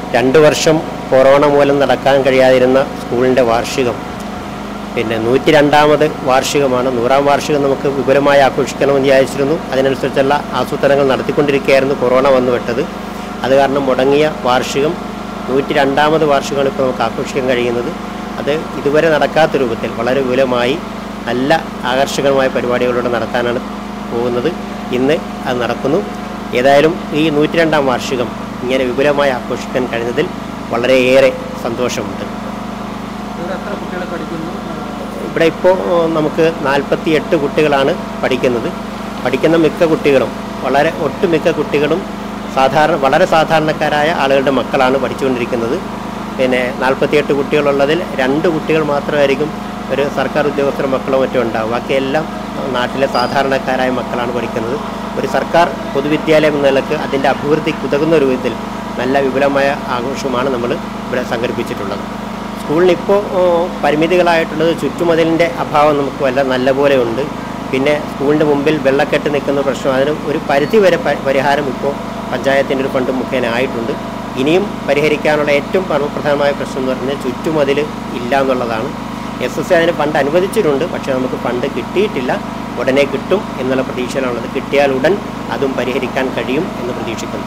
രണ്ട് വർഷം കൊറോണ മൂലം നടക്കാൻ കഴിയാതിരുന്ന സ്കൂളിൻ്റെ വാർഷികം പിന്നെ നൂറ്റി രണ്ടാമത് വാർഷികമാണ് നൂറാം വാർഷികം നമുക്ക് വിപുലമായി ആഘോഷിക്കണമെന്ന് വിചാരിച്ചിരുന്നു അതിനനുസരിച്ചുള്ള ആസൂത്രണങ്ങൾ നടത്തിക്കൊണ്ടിരിക്കുകയായിരുന്നു കൊറോണ വന്നു വിട്ടത് അത് കാരണം മുടങ്ങിയ വാർഷികം നൂറ്റി രണ്ടാമത് വാർഷികമാണ് ഇപ്പോൾ നമുക്ക് ആഘോഷിക്കാൻ കഴിയുന്നത് അത് ഇതുവരെ നടക്കാത്ത രൂപത്തിൽ വളരെ വിപുലമായി നല്ല ആകർഷകമായ പരിപാടികളോടെ നടത്താനാണ് പോകുന്നത് ഇന്ന് അത് നടക്കുന്നു ഏതായാലും ഈ നൂറ്റി രണ്ടാം വാർഷികം ഇങ്ങനെ വിപുലമായി ആഘോഷിക്കാൻ കഴിഞ്ഞതിൽ വളരെയേറെ സന്തോഷമുണ്ട് ഇവിടെ എത്ര കുട്ടികൾ പഠിക്കുന്നു ഇവിടെ ഇപ്പോൾ നമുക്ക് നാൽപ്പത്തി എട്ട് കുട്ടികളാണ് പഠിക്കുന്നത് പഠിക്കുന്ന മിക്ക കുട്ടികളും വളരെ ഒട്ടുമിക്ക കുട്ടികളും സാധാരണ വളരെ സാധാരണക്കാരായ ആളുകളുടെ മക്കളാണ് പഠിച്ചുകൊണ്ടിരിക്കുന്നത് പിന്നെ നാൽപ്പത്തിയെട്ട് കുട്ടികളുള്ളതിൽ രണ്ട് കുട്ടികൾ മാത്രമായിരിക്കും ഒരു സർക്കാർ ഉദ്യോഗസ്ഥരുടെ മക്കളോ മറ്റോ ഉണ്ടാവും ബാക്കിയെല്ലാം നാട്ടിലെ സാധാരണക്കാരായ മക്കളാണ് പഠിക്കുന്നത് ഒരു സർക്കാർ പൊതുവിദ്യാലയം എന്ന നിലക്ക് അതിൻ്റെ അഭിവൃദ്ധിക്ക് ഉതകുന്ന രൂപത്തിൽ നല്ല വിപുലമായ ആഘോഷമാണ് നമ്മൾ ഇവിടെ സംഘടിപ്പിച്ചിട്ടുള്ളത് സ്കൂളിന് ഇപ്പോൾ പരിമിതികളായിട്ടുള്ളത് ചുറ്റുമതിലിൻ്റെ അഭാവം നമുക്ക് വല്ല നല്ലപോലെ ഉണ്ട് പിന്നെ സ്കൂളിൻ്റെ മുമ്പിൽ വെള്ളക്കെട്ട് നിൽക്കുന്ന പ്രശ്നം അതിന് ഒരു പരിധി വരെ പ- പരിഹാരം ഇപ്പോൾ പഞ്ചായത്തിൻ്റെ ഒരു ഫണ്ട് മുഖേന ആയിട്ടുണ്ട് ഇനിയും പരിഹരിക്കാനുള്ള ഏറ്റവും പരമപ്രധാനമായ പ്രശ്നം എന്ന് പറഞ്ഞാൽ ചുറ്റുമതിൽ ഇല്ല എന്നുള്ളതാണ് എസ് എസ് അതിന് ഫണ്ട് അനുവദിച്ചിട്ടുണ്ട് പക്ഷേ നമുക്ക് ഫണ്ട് കിട്ടിയിട്ടില്ല ഉടനെ കിട്ടും എന്നുള്ള പ്രതീക്ഷയിലാണുള്ളത് കിട്ടിയാൽ ഉടൻ അതും പരിഹരിക്കാൻ കഴിയും എന്ന് പ്രതീക്ഷിക്കുന്നു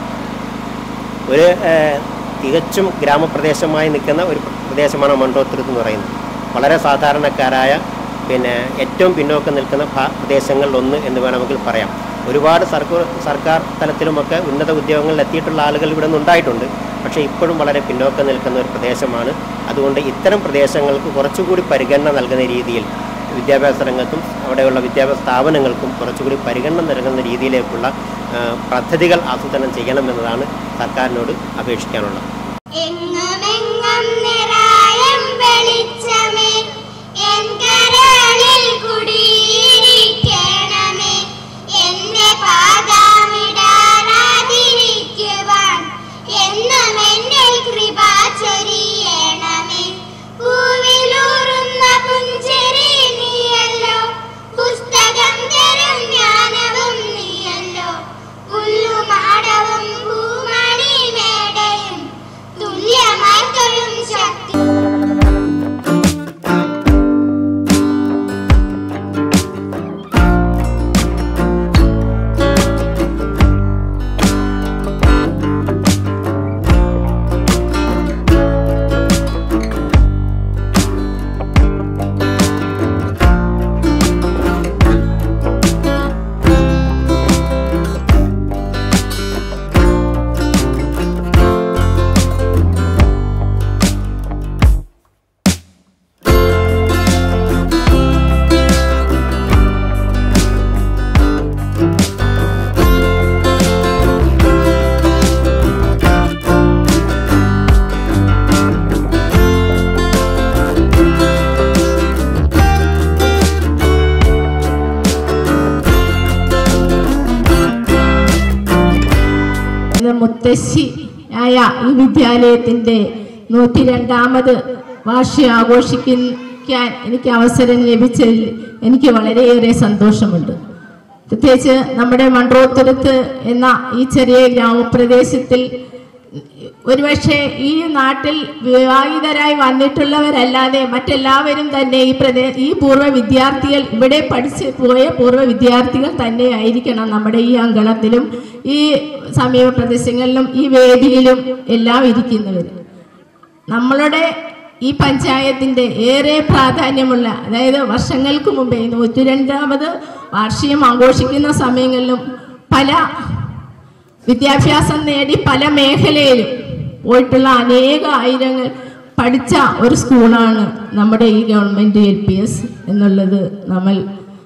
ഒരു ഏഹ്, തികച്ചും ഗ്രാമപ്രദേശമായി നിൽക്കുന്ന ഒരു പ്രദേശമാണ് മണ്ടോത്തുരുത്ത് എന്ന് പറയുന്നത് വളരെ സാധാരണക്കാരായ പിന്നെ ഏറ്റവും പിന്നോക്കം നിൽക്കുന്ന ഭാ- പ്രദേശങ്ങളിലൊന്ന് എന്ന് വേണമെങ്കിൽ പറയാം ഒരുപാട് സർക്കാർ സർക്കാർ തലത്തിലുമൊക്കെ ഉന്നത ഉദ്യോഗങ്ങളിൽ എത്തിയിട്ടുള്ള ആളുകൾ ഇവിടെ നിന്ന് ഉണ്ടായിട്ടുണ്ട് പക്ഷേ ഇപ്പോഴും വളരെ പിന്നോക്കം നിൽക്കുന്ന ഒരു പ്രദേശമാണ് അതുകൊണ്ട് ഇത്തരം പ്രദേശങ്ങൾക്ക് കുറച്ചുകൂടി പരിഗണന നൽകുന്ന രീതിയിൽ വിദ്യാഭ്യാസ രംഗത്തും അവിടെയുള്ള വിദ്യാഭ്യാസ സ്ഥാപനങ്ങൾക്കും കുറച്ചുകൂടി പരിഗണന നൽകുന്ന രീതിയിലേക്കുള്ള ആ, പദ്ധതികൾ ആസൂത്രണം ചെയ്യണമെന്നതാണ് സർക്കാരിനോട് അപേക്ഷിക്കാനുള്ളത് എങ്ങുമെങ്ങും നിറായം വെളിച്ചമേ എൻ കരളിൽ കുടിയിരിക്കണമേ എന്റെ പാദമിടാതിരിക്കുവാൻ എന്നും എന്നിൽ കൃപ ചൊരിയണമേ പൂവിലൂറുന്ന പുഞ്ചിരി നീയല്ലോ പുസ്തകം തരും ജ്ഞാനവും നീയല്ലോ പുല്ലുമാടവും ഭൂമണി മേടയും തുല്യമായി തൊഴും ശക്തി ഇത് മുത്തശ്ശി ആയ ഈ വിദ്യാലയത്തിൻ്റെ നൂറ്റി രണ്ടാമത് വാർഷികം ആഘോഷിക്കാൻ എനിക്ക് അവസരം ലഭിച്ചതിൽ എനിക്ക് വളരെയേറെ സന്തോഷമുണ്ട് പ്രത്യേകിച്ച് നമ്മുടെ മൺട്രോത്തുരുത്ത് എന്ന ഈ ചെറിയ ഗ്രാമപ്രദേശത്തിൽ ഒരുപക്ഷെ ഈ നാട്ടിൽ വിവാഹിതരായി വന്നിട്ടുള്ളവരല്ലാതെ മറ്റെല്ലാവരും തന്നെ ഈ പ്രദേ ഈ പൂർവ്വ വിദ്യാർത്ഥികൾ ഇവിടെ പഠിച്ച് പോയ പൂർവ്വ വിദ്യാർത്ഥികൾ തന്നെ ആയിരിക്കണം നമ്മുടെ ഈ അങ്കണത്തിലും ഈ സമീപ പ്രദേശങ്ങളിലും ഈ വേദിയിലും എല്ലാം ഇരിക്കുന്നവർ നമ്മളുടെ ഈ പഞ്ചായത്തിൻ്റെ ഏറെ പ്രാധാന്യമുള്ള അതായത് വർഷങ്ങൾക്ക് മുമ്പേ നൂറ്റി രണ്ടാമത് വാർഷികം ആഘോഷിക്കുന്ന സമയങ്ങളിലും പല വിദ്യാഭ്യാസം നേടി പല മേഖലയിലും പോയിട്ടുള്ള അനേക ആയിരങ്ങൾ പഠിച്ച ഒരു സ്കൂളാണ് നമ്മുടെ ഈ ഗവൺമെൻറ് എൽ പി എസ് എന്നുള്ളത് നമ്മൾ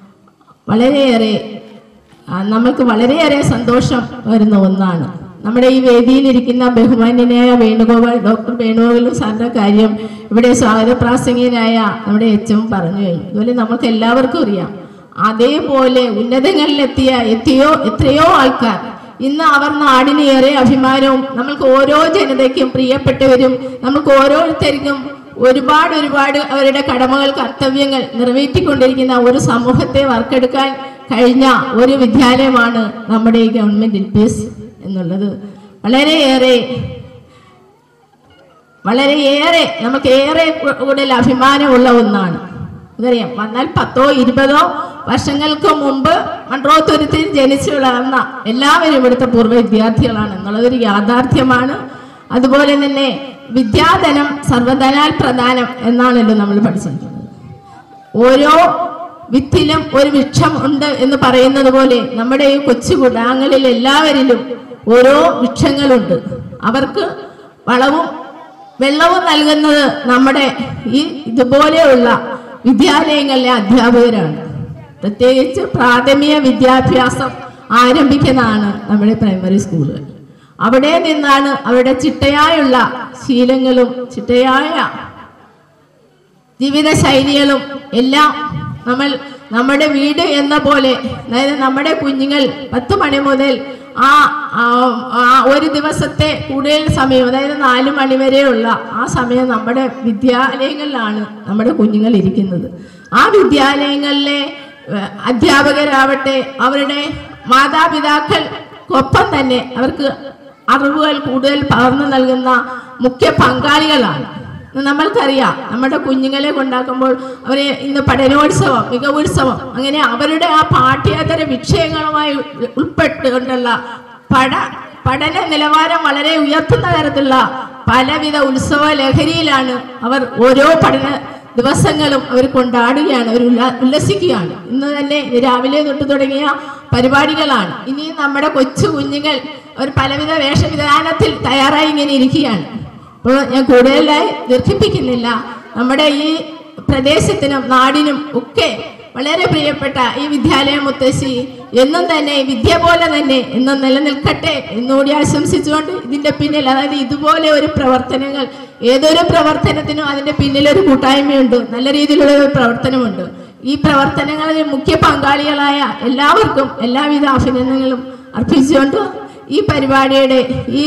വളരെയേറെ ആ, നമുക്ക് വളരെയേറെ സന്തോഷം വരുന്ന ഒന്നാണ് നമ്മുടെ ഈ വേദിയിലിരിക്കുന്ന ബഹുമാന്യനായ വേണുഗോപാൽ ഡോക്ടർ വേണുഗോപാൽ സാറിൻ്റെ കാര്യം ഇവിടെ സ്വാഗത പ്രാസംഗികനായ നമ്മുടെ എച്ചും പറഞ്ഞു കഴിഞ്ഞു അതുപോലെ നമുക്ക് എല്ലാവർക്കും അറിയാം അതേപോലെ ഉന്നതങ്ങളിലെത്തിയ എത്തിയോ എത്രയോ ആൾക്കാർ ഇന്ന് അവർ നാടിന് ഏറെ അഭിമാനവും നമ്മൾക്ക് ഓരോ ജനതയ്ക്കും പ്രിയപ്പെട്ടവരും നമുക്ക് ഓരോരുത്തർക്കും ഒരുപാട് ഒരുപാട് അവരുടെ കടമകൾ കർത്തവ്യങ്ങൾ നിറവേറ്റിക്കൊണ്ടിരിക്കുന്ന ഒരു സമൂഹത്തെ വാർത്തെടുക്കാൻ കഴിഞ്ഞ ഒരു വിദ്യാലയമാണ് നമ്മുടെ ഈ ഗവൺമെന്റ് എൽ പി എസ് എന്നുള്ളത് വളരെയേറെ വളരെയേറെ നമുക്ക് ഏറെ കൂടുതൽ അഭിമാനമുള്ള ഒന്നാണ് അതറിയാം വന്നാൽ പത്തോ ഇരുപതോ വർഷങ്ങൾക്ക് മുമ്പ് മൺട്രോത്തുരുത്തിൽ ജനിച്ചു വളർന്ന എല്ലാവരും ഇവിടുത്തെ പൂർവ്വ വിദ്യാർത്ഥികളാണ് എന്നുള്ളതൊരു യാഥാർത്ഥ്യമാണ് അതുപോലെ തന്നെ വിദ്യാധനം സർവധനാൽ പ്രധാനം എന്നാണല്ലോ നമ്മൾ പഠിച്ചിരിക്കുന്നത് ഓരോ വിത്തിലും ഒരു വൃക്ഷം ഉണ്ട് എന്ന് പറയുന്നത് പോലെ നമ്മുടെ ഈ കൊച്ചു കുടാങ്ങളിൽ എല്ലാവരിലും ഓരോ വൃക്ഷങ്ങളുണ്ട് അവർക്ക് വളവും വെള്ളവും നൽകുന്നത് നമ്മുടെ ഈ ഇതുപോലെയുള്ള വിദ്യാലയങ്ങളിലെ അധ്യാപകരാണ് പ്രത്യേകിച്ച് പ്രാഥമിക വിദ്യാഭ്യാസം ആരംഭിക്കുന്നതാണ് നമ്മുടെ പ്രൈമറി സ്കൂളുകൾ അവിടെ നിന്നാണ് അവരുടെ ചിട്ടയായുള്ള ശീലങ്ങളും ചിട്ടയായ ജീവിത ശൈലികളും എല്ലാം നമ്മൾ നമ്മുടെ വീട് എന്ന പോലെ അതായത് നമ്മുടെ കുഞ്ഞുങ്ങൾ പത്ത് മണി മുതൽ ആ ആ- ആ ഒരു ദിവസത്തെ കൂടുതൽ സമയം അതായത് നാല് മണി വരെയുള്ള ആ സമയം നമ്മുടെ വിദ്യാലയങ്ങളിലാണ് നമ്മുടെ കുഞ്ഞുങ്ങൾ ഇരിക്കുന്നത് ആ വിദ്യാലയങ്ങളിലെ ഏഹ്, അധ്യാപകരാവട്ടെ അവരുടെ മാതാപിതാക്കൾക്കൊപ്പം തന്നെ അവർക്ക് അറിവുകൾ കൂടുതൽ പകർന്നു നൽകുന്ന മുഖ്യ പങ്കാളികളാണ് ഇന്ന് നമ്മൾക്കറിയാം നമ്മുടെ കുഞ്ഞുങ്ങളെ കൊണ്ടാക്കുമ്പോൾ അവരെ ഇന്ന് പഠനോത്സവം മികവുത്സവം അങ്ങനെ അവരുടെ ആ പാഠ്യേതര വിഷയങ്ങളുമായി ഉൾ- ഉൾപ്പെട്ടുകൊണ്ടുള്ള പഠ പഠന നിലവാരം വളരെ ഉയർത്തുന്ന തരത്തിലുള്ള പലവിധ ഉത്സവ ലഹരിയിലാണ് അവർ ഓരോ പഠന ദിവസങ്ങളും അവർ കൊണ്ടാടുകയാണ് അവർ ഉല്ല ഉല്ലസിക്കുകയാണ് ഇന്ന് തന്നെ രാവിലെ തൊട്ട് തുടങ്ങിയ പരിപാടികളാണ് ഇനി നമ്മുടെ കൊച്ചു കുഞ്ഞുങ്ങൾ അവർ പലവിധ വേഷവിധാനത്തിൽ തയ്യാറായി ഇങ്ങനെ ഇരിക്കുകയാണ് അപ്പോൾ ഞാൻ കൂടുതലായി ദീർഘിപ്പിക്കുന്നില്ല നമ്മുടെ ഈ പ്രദേശത്തിനും നാടിനും ഒക്കെ വളരെ പ്രിയപ്പെട്ട ഈ വിദ്യാലയ മുത്തശ്ശി എന്നും തന്നെ വിദ്യ പോലെ തന്നെ എന്നും നിലനിൽക്കട്ടെ എന്നുകൂടി ആശംസിച്ചുകൊണ്ട് ഇതിന്റെ പിന്നിൽ അതായത് ഇതുപോലെ ഒരു പ്രവർത്തനങ്ങൾ ഏതൊരു പ്രവർത്തനത്തിനും അതിന്റെ പിന്നിൽ ഒരു കൂട്ടായ്മയുണ്ട് നല്ല രീതിയിലുള്ള ഒരു പ്രവർത്തനമുണ്ട് ഈ പ്രവർത്തനങ്ങളിൽ മുഖ്യ പങ്കാളികളായ എല്ലാവർക്കും എല്ലാവിധ അഭിനന്ദനങ്ങളും അർപ്പിച്ചുകൊണ്ട് ഈ പരിപാടിയുടെ ഈ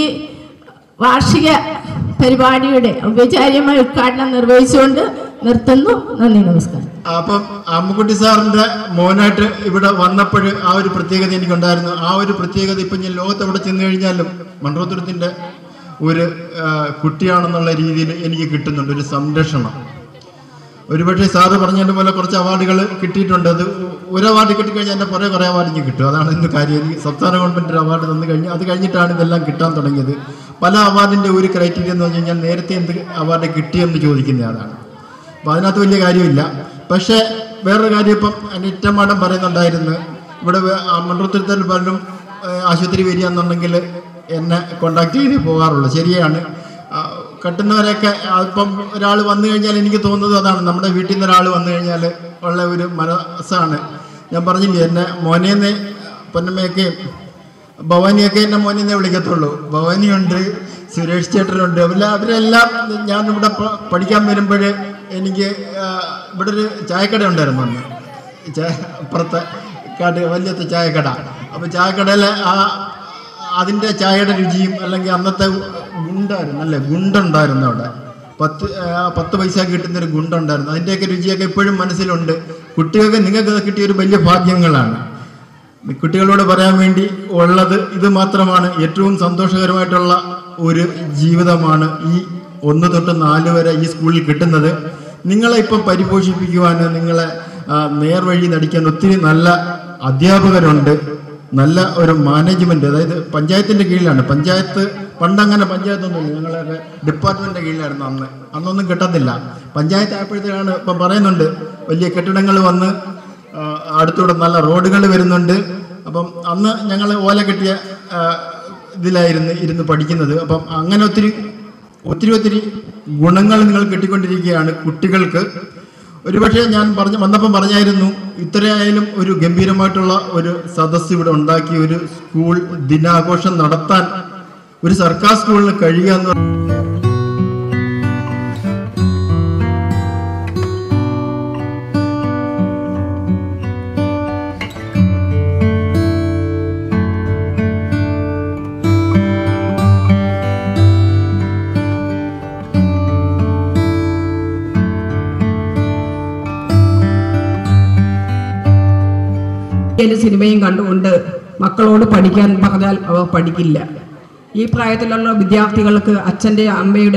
വാർഷിക പരിപാടിയുടെ ഔപചാരികമായ ഉദ്ഘാടനം നിർവഹിച്ചുകൊണ്ട് നിർത്തുന്നു നന്ദി നമസ്കാരം അപ്പം അമ്മുക്കുട്ടി സാറിന്റെ മോനായിട്ട് ഇവിടെ വന്നപ്പോൾ ആ ഒരു പ്രത്യേകത എനിക്കുണ്ടായിരുന്നു ആ ഒരു പ്രത്യേകത ഇപ്പം ഞാൻ ലോകത്ത് എവിടെ ചെന്ന് കഴിഞ്ഞാലും മൺറോത്തുരത്തിന്റെ ഒരു ആ, കുട്ടിയാണെന്നുള്ള രീതിയിൽ എനിക്ക് കിട്ടുന്നുണ്ട് ഒരു സംരക്ഷണം ഒരുപക്ഷെ സാറ് പറഞ്ഞതിന്റെ പോലെ കുറച്ച് അവാർഡുകൾ കിട്ടിയിട്ടുണ്ട് അത് ഒരു അവാർഡ് കിട്ടിക്കഴിഞ്ഞാൽ എൻ്റെ കുറേ കുറേ അവാർഡ് എനിക്ക് കിട്ടും അതാണ് ഇന്ന് കാര്യം എനിക്ക് സംസ്ഥാന ഗവൺമെൻറ് ഒരു അവാർഡ് തന്നു കഴിഞ്ഞു അത് കഴിഞ്ഞിട്ടാണ് ഇതെല്ലാം കിട്ടാൻ തുടങ്ങിയത് പല അവാർഡിൻ്റെ ഒരു ക്രൈറ്റീരിയ എന്ന് പറഞ്ഞു കഴിഞ്ഞാൽ നേരത്തെ എന്ത് അവാർഡ് കിട്ടിയെന്ന് ചോദിക്കുന്ന ആളാണ് അപ്പോൾ അതിനകത്ത് വലിയ കാര്യമില്ല പക്ഷേ വേറൊരു കാര്യം ഇപ്പം അനിറ്റ മാഡം പറയുന്നുണ്ടായിരുന്നു ഇവിടെ വേ- ആ മണ്ഡലത്തിൽ പലരും ഏഹ്, ആശുപത്രി വരികയെന്നുണ്ടെങ്കിൽ എന്നെ കോണ്ടാക്ട് ചെയ്ത് പോകാറുള്ളൂ ശരിയാണ് ആ, കെട്ടുന്നവരൊക്കെ ഇപ്പം ഒരാൾ വന്നു കഴിഞ്ഞാൽ എനിക്ക് തോന്നുന്നത് അതാണ് നമ്മുടെ വീട്ടിൽ നിന്ന് ഒരാൾ വന്നു കഴിഞ്ഞാൽ ഉള്ള ഒരു മനസ്സാണ് ഞാൻ പറഞ്ഞില്ലേ എന്നെ മോനേന്ന് പൊന്നമ്മയൊക്കെയും ഭവാനിയൊക്കെ എന്നെ മോനെന്നേ വിളിക്കത്തുള്ളൂ ഭവാനിയുണ്ട് സുരേഷ് ചേട്ടനുണ്ട് അവരെ അവരെല്ലാം ഞാൻ ഇവിടെ പ- പഠിക്കാൻ വരുമ്പോൾ എനിക്ക് ആ, ഇവിടെ ഒരു ചായക്കട ഉണ്ടായിരുന്നു അന്ന് ചായ അപ്പുറത്തെ കാട് വലിയത്തെ ചായക്കട അപ്പോൾ ചായക്കടയിലെ ആ അതിൻ്റെ ചായയുടെ രുചിയും അല്ലെങ്കിൽ അന്നത്തെ ഗുണ്ടായിരുന്നു അല്ലേ ഗുണ്ടുണ്ടായിരുന്നു അവിടെ പത്ത് ആ, പത്ത് പൈസ കിട്ടുന്ന ഒരു ഗുണ്ടുണ്ടായിരുന്നു അതിൻ്റെയൊക്കെ രുചിയൊക്കെ ഇപ്പോഴും മനസ്സിലുണ്ട് കുട്ടികൾക്ക് നിങ്ങൾക്ക് കിട്ടിയ ഒരു വലിയ ഭാഗ്യങ്ങളാണ് കുട്ടികളോട് പറയാൻ വേണ്ടി ഉള്ളത് ഇത് മാത്രമാണ് ഏറ്റവും സന്തോഷകരമായിട്ടുള്ള ഒരു ജീവിതമാണ് ഈ ഒന്ന് തൊട്ട് നാല് വരെ ഈ സ്കൂളിൽ കിട്ടുന്നത് നിങ്ങളെ ഇപ്പം പരിപോഷിപ്പിക്കുവാൻ നിങ്ങളെ ആ, നേർവഴി നടിക്കാൻ ഒത്തിരി നല്ല അധ്യാപകരുണ്ട് നല്ല ഒരു മാനേജ്മെന്റ് അതായത് പഞ്ചായത്തിന്റെ കീഴിലാണ് പഞ്ചായത്ത് പണ്ടങ്ങനെ പഞ്ചായത്തൊന്നുമില്ല ഞങ്ങളുടെ ഡിപ്പാർട്ട്മെന്റിന്റെ കീഴിലായിരുന്നു അന്ന് അന്നൊന്നും കിട്ടത്തില്ല പഞ്ചായത്ത് ആയപ്പോഴത്തേക്കാണ് ഇപ്പം പറയുന്നുണ്ട് വലിയ കെട്ടിടങ്ങൾ വന്ന് ആ, അടുത്തൂടെ നല്ല റോഡുകൾ വരുന്നുണ്ട് അപ്പം അന്ന് ഞങ്ങൾ ഓല കെട്ടിയ ആ, ഇതിലായിരുന്നു ഇരുന്ന് പഠിക്കുന്നത് അപ്പം അങ്ങനെ ഒത്തിരി ഒത്തിരി ഒത്തിരി ഗുണങ്ങൾ നിങ്ങൾ കിട്ടിക്കൊണ്ടിരിക്കുകയാണ് കുട്ടികൾക്ക് ഒരുപക്ഷെ ഞാൻ പറഞ്ഞ വന്നപ്പം പറഞ്ഞായിരുന്നു ഇത്രയായാലും ഒരു ഗംഭീരമായിട്ടുള്ള ഒരു സദസ്സ് ഇവിടെ ഉണ്ടാക്കി ഒരു സ്കൂൾ ദിനാഘോഷം നടത്താൻ ഒരു സർക്കാർ സ്കൂളിന് കഴിയുക എന്ന് ഏത് സിനിമയും കണ്ടുകൊണ്ട് മക്കളോട് പഠിക്കാൻ പറഞ്ഞാൽ അവർ പഠിക്കില്ല ഈ പ്രായത്തിലുള്ള വിദ്യാർത്ഥികൾക്ക് അച്ഛൻ്റെയും അമ്മയുടെയും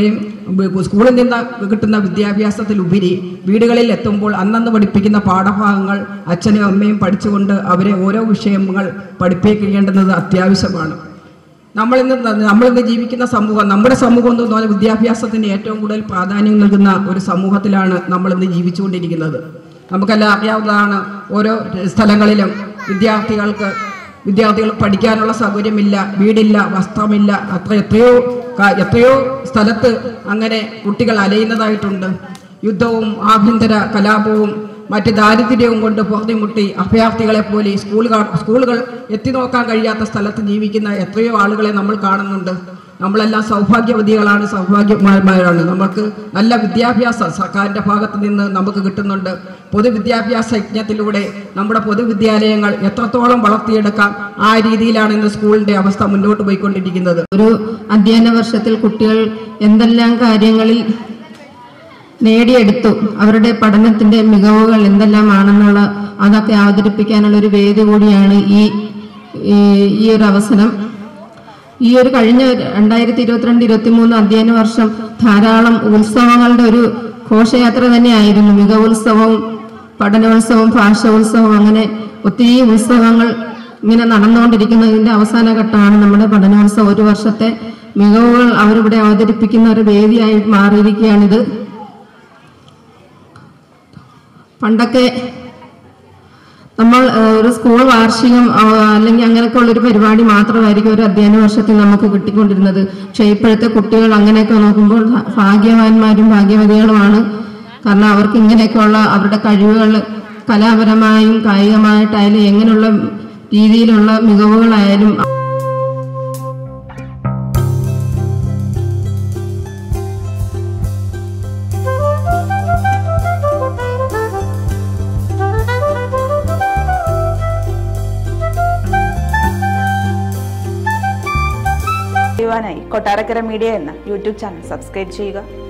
ബ- സ്കൂളിൽ നിന്ന് കിട്ടുന്ന വിദ്യാഭ്യാസത്തിലുപരി വീടുകളിൽ എത്തുമ്പോൾ അന്നന്ന് പഠിപ്പിക്കുന്ന പാഠഭാഗങ്ങൾ അച്ഛനും അമ്മയും പഠിച്ചുകൊണ്ട് അവരെ ഓരോ വിഷയങ്ങൾ പഠിപ്പിക്കേണ്ടുന്നത് അത്യാവശ്യമാണ് നമ്മളിന്ന് ന- നമ്മളിന്ന് ജീവിക്കുന്ന സമൂഹം നമ്മുടെ സമൂഹം എന്ന് പറഞ്ഞാൽ വിദ്യാഭ്യാസത്തിന് ഏറ്റവും കൂടുതൽ പ്രാധാന്യം നൽകുന്ന ഒരു സമൂഹത്തിലാണ് നമ്മളിന്ന് ജീവിച്ചുകൊണ്ടിരിക്കുന്നത് നമുക്കെല്ലാം അറിയാവുന്നതാണ് ഓരോ സ്ഥലങ്ങളിലും വിദ്യാർത്ഥികൾക്ക് വിദ്യാർത്ഥികൾ പഠിക്കാനുള്ള സൗകര്യമില്ല വീടില്ല വസ്ത്രമില്ല അത്ര എത്രയോ ക- എത്രയോ സ്ഥലത്ത് അങ്ങനെ കുട്ടികൾ അലയുന്നതായിട്ടുണ്ട് യുദ്ധവും ആഭ്യന്തര കലാപവും മറ്റ് ദാരിദ്ര്യവും കൊണ്ട് പൊറുതിമുട്ടി അഭയാർത്ഥികളെ പോലെ ഈ സ്കൂളുകൾ സ്കൂളുകൾ എത്തി നോക്കാൻ കഴിയാത്ത സ്ഥലത്ത് ജീവിക്കുന്ന എത്രയോ ആളുകളെ നമ്മൾ കാണുന്നുണ്ട് നമ്മളെല്ലാം സൗഭാഗ്യവതികളാണ് സൗഭാഗ്യമാരാണ് നമുക്ക് നല്ല വിദ്യാഭ്യാസം സർക്കാരിൻ്റെ ഭാഗത്ത് നിന്ന് നമുക്ക് കിട്ടുന്നുണ്ട് പൊതുവിദ്യാഭ്യാസ യജ്ഞത്തിലൂടെ നമ്മുടെ പൊതുവിദ്യാലയങ്ങൾ എത്രത്തോളം വളർത്തിയെടുക്കാം ആ രീതിയിലാണ് ഇന്ന് സ്കൂളിൻ്റെ അവസ്ഥ മുന്നോട്ട് പോയിക്കൊണ്ടിരിക്കുന്നത് ഒരു അധ്യയന വർഷത്തിൽ കുട്ടികൾ എന്തെല്ലാം കാര്യങ്ങളിൽ നേടിയെടുത്തു അവരുടെ പഠനത്തിന്റെ മികവുകൾ എന്തെല്ലാമാണെന്നുള്ള അതൊക്കെ അവതരിപ്പിക്കാനുള്ള ഒരു വേദി കൂടിയാണ് ഈ ഈ- ഈ ഒരു അവസരം ഈ ഒരു കഴിഞ്ഞ രണ്ടായിരത്തി ഇരുപത്തിരണ്ട് ഇരുപത്തി മൂന്ന് അധ്യയന വർഷം ധാരാളം ഉത്സവങ്ങളുടെ ഒരു ഘോഷയാത്ര തന്നെയായിരുന്നു മികവുത്സവവും പഠനോത്സവവും ഭാഷോത്സവവും അങ്ങനെ ഒത്തിരി ഉത്സവങ്ങൾ ഇങ്ങനെ നടന്നുകൊണ്ടിരിക്കുന്നതിന്റെ അവസാന ഘട്ടമാണ് നമ്മുടെ പഠനോത്സവം ഒരു വർഷത്തെ മികവുകൾ അവരിവിടെ അവതരിപ്പിക്കുന്ന ഒരു വേദിയായി മാറിയിരിക്കുകയാണിത് പണ്ടൊക്കെ നമ്മൾ ഏഹ്, ഒരു സ്കൂൾ വാർഷികം ആ, അല്ലെങ്കിൽ അങ്ങനെയൊക്കെ ഉള്ള ഒരു പരിപാടി മാത്രമായിരിക്കും ഒരു അധ്യയന വർഷത്തിൽ നമുക്ക് കിട്ടിക്കൊണ്ടിരുന്നത് പക്ഷേ ഇപ്പോഴത്തെ കുട്ടികൾ അങ്ങനെയൊക്കെ നോക്കുമ്പോൾ ഭ- ഭാഗ്യവാന്മാരും ഭാഗ്യവതികളുമാണ് കാരണം അവർക്ക് ഇങ്ങനെയൊക്കെയുള്ള അവരുടെ കഴിവുകൾ കലാപരമായും കായികമായിട്ടായാലും എങ്ങനെയുള്ള രീതിയിലുള്ള മികവുകളായാലും അറിയുവാനായി കൊട്ടാരക്കര മീഡിയ എന്ന യൂട്യൂബ് ചാനൽ സബ്സ്ക്രൈബ് ചെയ്യുക